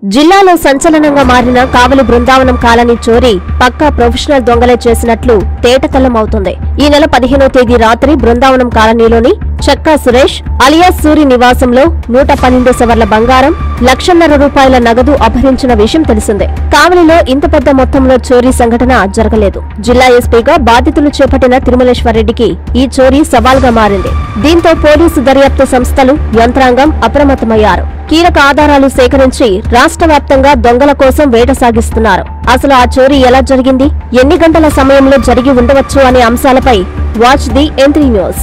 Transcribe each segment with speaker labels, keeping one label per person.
Speaker 1: జిల్లాలో సంచలనంగా మారిన కావలి బృందావనం కాలనీ చోరీ పక్కా ప్రొఫెషనల్ దొంగలే చేసినట్లు తేటతెల్లమవుతుంది ఈ నెల పదిహేనో తేదీ రాత్రి బృందావనం కాలనీలోని చక్కా సురేష్ అలియాస్ సూరి నివాసంలో నూట పన్నెండు సవర్ల బంగారం లక్షన్నర రూపాయల నగదు అపహరించిన విషయం తెలిసిందే కావలిలో ఇంత పెద్ద మొత్తంలో చోరీ సంఘటన జరగలేదు జిల్లా ఎస్పీగా బాధితులు చేపట్టిన తిరుమలేశ్వరరెడ్డికి ఈ చోరీ సవాల్గా మారింది దీంతో పోలీసు దర్యాప్తు సంస్థలు యంత్రాంగం అప్రమత్తమయ్యారు కీలక ఆధారాలు సేకరించి రాష్ట్ర వ్యాప్తంగా దొంగల కోసం వేట సాగిస్తున్నారు అసలు ఆ చోరీ ఎలా జరిగింది ఎన్ని గంటల సమయంలో జరిగి ఉండవచ్చు అనే అంశాలపై watch the M three news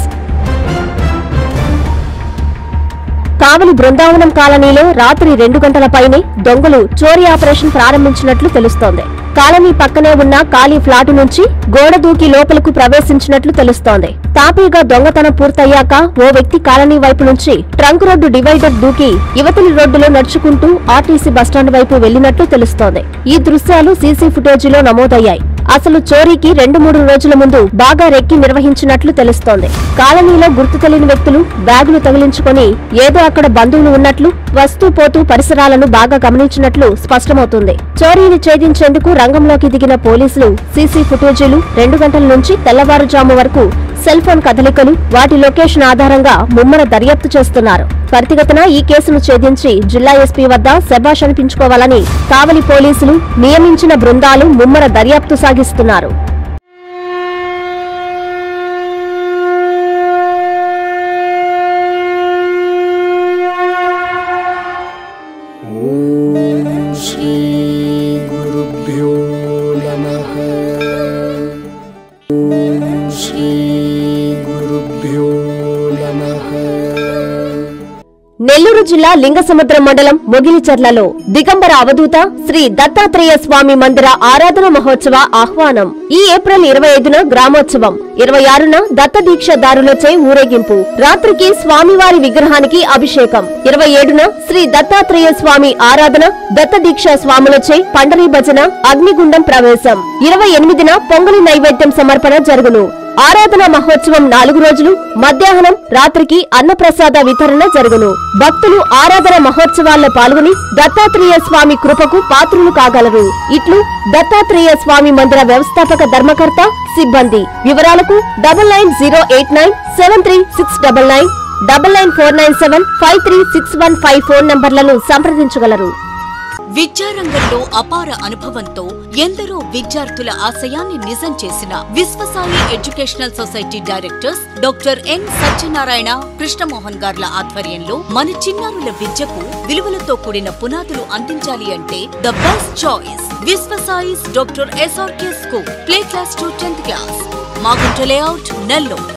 Speaker 1: Kavali Brindavanam కాలనీలో రాత్రి రెండు గంటల పైనే దొంగలు చోరీ ఆపరేషన్ ప్రారంభించినట్లు తెలుస్తోంది కాలనీ పక్కనే ఉన్న ఖాళీ ఫ్లాటు నుంచి గోడ దూకి లోపలకు ప్రవేశించినట్లు తెలుస్తోంది తాపీగా దొంగతనం పూర్తయ్యాక ఓ వ్యక్తి కాలనీ వైపు నుంచి ట్రంక్ రోడ్డు డివైడర్ దూకి యువతలి రోడ్డులో నడుచుకుంటూ ఆర్టీసీ బస్టాండ్ వైపు వెళ్లినట్లు తెలుస్తోంది ఈ దృశ్యాలు సీసీ ఫుటేజీలో నమోదయ్యాయి అసలు చోరీకి రెండు మూడు రోజుల ముందు బాగా రెక్కి నిర్వహించినట్లు తెలుస్తోంది కాలనీలో గుర్తు తెలియని వ్యక్తులు బ్యాగులు తగిలించుకొని ఏదో అక్కడ బంధువులు ఉన్నట్లు వస్తూ పోతూ పరిసరాలను బాగా గమనించినట్లు స్పష్టమవుతుంది చోరీని ఛేదించేందుకు రంగంలోకి దిగిన పోలీసులు సీసీ ఫుటేజీలు రెండు గంటల నుంచి తెల్లవారుజాము వరకు సెల్ ఫోన్ కదలికలు వాటి లొకేషన్ ఆధారంగా ముమ్మర దర్యాప్తు చేస్తున్నారు త్వరితగతిన ఈ కేసును ఛేదించి జిల్లా ఎస్పీ వద్ద శబాష్ అనిపించుకోవాలని కావలి పోలీసులు నియమించిన బృందాలు ముమ్మర దర్యాప్తు సాగిస్తున్నారు
Speaker 2: ॐ श्रीगुरुभ्यो नमः ॐ श्रीगुरुभ्यो नमः
Speaker 1: నెల్లూరు జిల్లా లింగసముద్రం మండలం మొగిలిచర్లలో దిగంబర అవధూత శ్రీ దత్తాత్రేయ స్వామి మందిర ఆరాధన మహోత్సవ ఆహ్వానం ఈ ఏప్రిల్ ఇరవై ఐదున గ్రామోత్సవం ఇరవై ఆరున దత్త దీక్షదారులచే ఊరేగింపు రాత్రికి స్వామివారి విగ్రహానికి అభిషేకం ఇరవై ఏడున శ్రీ దత్తాత్రేయ స్వామి ఆరాధన దత్త దీక్ష స్వాములచే పండరీ భజన అగ్నిగుండం ప్రవేశం ఇరవై ఎనిమిదిన పొంగలి నైవేద్యం సమర్పణ జరుగును ఆరాధన మహోత్సవం నాలుగు రోజులు మధ్యాహ్నం రాత్రికి అన్నప్రసాద వితరణ జరుగును భక్తులు ఆరాధన మహోత్సవాల్లో పాల్గొని దత్తాత్రేయ స్వామి కృపకు పాత్రులు కాగలరు ఇట్లు దత్తాత్రేయ స్వామి మందిర వ్యవస్థాపక ధర్మకర్త సిబ్బంది వివరాలకు double nine zero eight nine seven three six double nine double nine four nine seven five three six one five phone నంబర్లను సంప్రదించగలరు
Speaker 3: విద్యారంగంలో అపార అనుభవంతో ఎందరో విద్యార్థుల ఆశయాన్ని నిజం చేసిన Viswasai educational society directors doctor N Satyanarayana Krishnamohan గార్ల ఆధ్వర్యంలో మన చిన్నారుల విద్యకు విలువలతో కూడిన పునాదులు అందించాలి అంటే the best choice Viswasai's doctor SRK school play class to tenth class Magunta layout Nellore